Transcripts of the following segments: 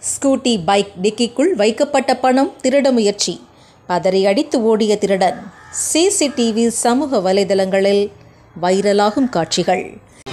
scooty bike டிக்கிக்குள் வைக்கப்பட்ட பணம் திருட முயற்சி பதறி அடித்து ஓடிய திருடன் சிசிடிவி சமூக வலைதளங்களில் வைரலாகும் காட்சிகள்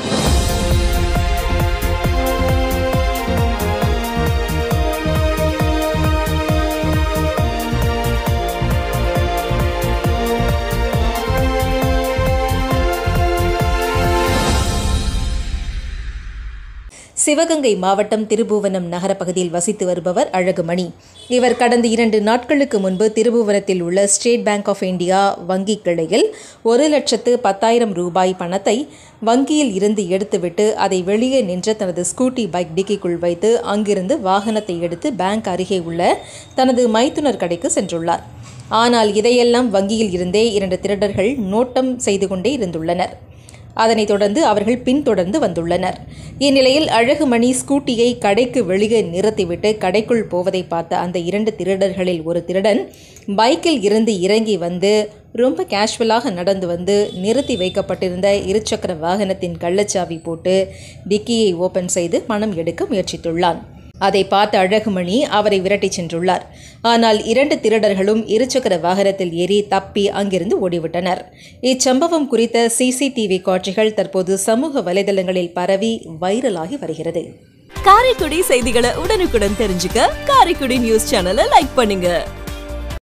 சிவகங்கை மாவட்டம் திருபுவனம் நகர பகுதியில் வசித்து வருபவர் அழகுமணி இவர் கடந்த இரண்டு நாட்களுக்கு முன்பு திருபுவனத்தில் உள்ள ஸ்டேட் பேங்க் ஆஃப் இந்தியா வங்கி கிளையில் ஒரு லட்சத்து பத்தாயிரம் ரூபாய் பணத்தை வங்கியில் இருந்து எடுத்துவிட்டு அதை வெளியே நின்ற தனது ஸ்கூட்டி பைக் டிக்கிக்குள் வைத்து அங்கிருந்து வாகனத்தை எடுத்து பேங்க் அருகே உள்ள தனது மைத்துனர் கடைக்கு சென்றுள்ளார் ஆனால் இதையெல்லாம் வங்கியில் இருந்தே இரண்டு திருடர்கள் நோட்டம் செய்து கொண்டே இருந்துள்ளனர் அதனைத் தொடர்ந்து அவர்கள் பின்தொடர்ந்து வந்துள்ளனர் இந்நிலையில் அழகுமணி ஸ்கூட்டியை கடைக்கு வெளியே நிறுத்திவிட்டு கடைக்குள் போவதை பார்த்த அந்த இரண்டு திருடர்களில் ஒரு திருடன் பைக்கில் இருந்து இறங்கி வந்து ரொம்ப கேஷுவலாக நடந்து வந்து நிறுத்தி வைக்கப்பட்டிருந்த இருசக்கர வாகனத்தின் கள்ளச்சாவி போட்டு டிக்கியை ஓபன் செய்து பணம் எடுக்க முயற்சித்துள்ளான் அதை பார்த்த அழகுமணி அவரை விரட்டிச் சென்றுள்ளார் ஆனால் இரண்டு திருடர்களும் இருசக்கர வாகனத்தில் ஏறி தப்பி அங்கிருந்து ஓடிவிட்டனர் இச்சம்பவம் குறித்த சிசிடிவி காட்சிகள் தற்போது சமூக வலைதளங்களில் பரவி வைரலாகி வருகிறது காரைக்குடி செய்திகளை உடனுக்குடன் தெரிஞ்சுக்க காரைக்குடி நியூஸ் சேனலை லைக் பண்ணுங்க